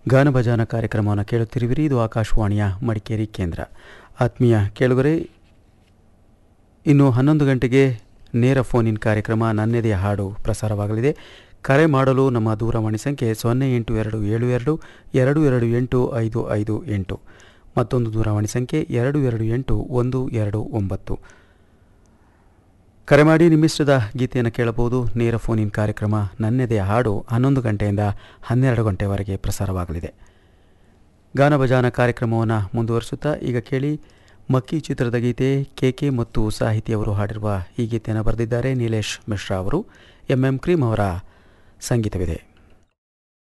ಗಾನಭಜಾನ ಕಾರ್ಯಕ್ರಮವನ್ನು ಕೇಳುತ್ತಿರುವಿರಿ ಇದು ಆಕಾಶವಾಣಿಯ ಮಡಿಕೇರಿ ಕೇಂದ್ರ ಆತ್ಮೀಯ ಕೇಳುಗರೆ ಇನ್ನು ಹನ್ನೊಂದು ಗಂಟೆಗೆ ನೇರ ಫೋನ್ ಇನ್ ಕಾರ್ಯಕ್ರಮ ನನ್ನೆದೆಯ ಹಾಡು ಪ್ರಸಾರವಾಗಲಿದೆ ಕರೆ ಮಾಡಲು ನಮ್ಮ ದೂರವಾಣಿ ಸಂಖ್ಯೆ ಸೊನ್ನೆ ಎಂಟು ಎರಡು ಏಳು ಎರಡು ಎರಡು ಎರಡು ಎಂಟು ಐದು ಐದು ಎಂಟು ಮತ್ತೊಂದು ದೂರವಾಣಿ ಸಂಖ್ಯೆ ಎರಡು ಎರಡು ಎಂಟು ಒಂದು ಎರಡು ಒಂಬತ್ತು ಕರೆ ಮಾಡಿ ನಿಮ್ಮಿಷ್ಟದ ಗೀತೆಯನ್ನು ಕೇಳಬಹುದು ನೇರ ಫೋನ್ ಇನ್ ಕಾರ್ಯಕ್ರಮ ನನ್ನೆದೆಯ ಹಾಡು ಹನ್ನೊಂದು ಗಂಟೆಯಿಂದ ಹನ್ನೆರಡು ಗಂಟೆವರೆಗೆ ಪ್ರಸಾರವಾಗಲಿದೆ ಗಾನಭಜಾನ ಕಾರ್ಯಕ್ರಮವನ್ನು ಮುಂದುವರಿಸುತ್ತಾ ಈಗ ಕೇಳಿ ಮಕ್ಕಿ ಚಿತ್ರದ ಗೀತೆ ಕೆ ಕೆ ಮತ್ತು ಸಾಹಿತಿಯವರು ಹಾಡಿರುವ ಈ ಗೀತೆಯನ್ನು ಬರೆದಿದ್ದಾರೆ ನೀಲೇಶ್ ಮಿಶ್ರಾ ಅವರು ಎಂ ಎಂ ಕ್ರೀಮ್ ಅವರ ಸಂಗೀತವಿದೆ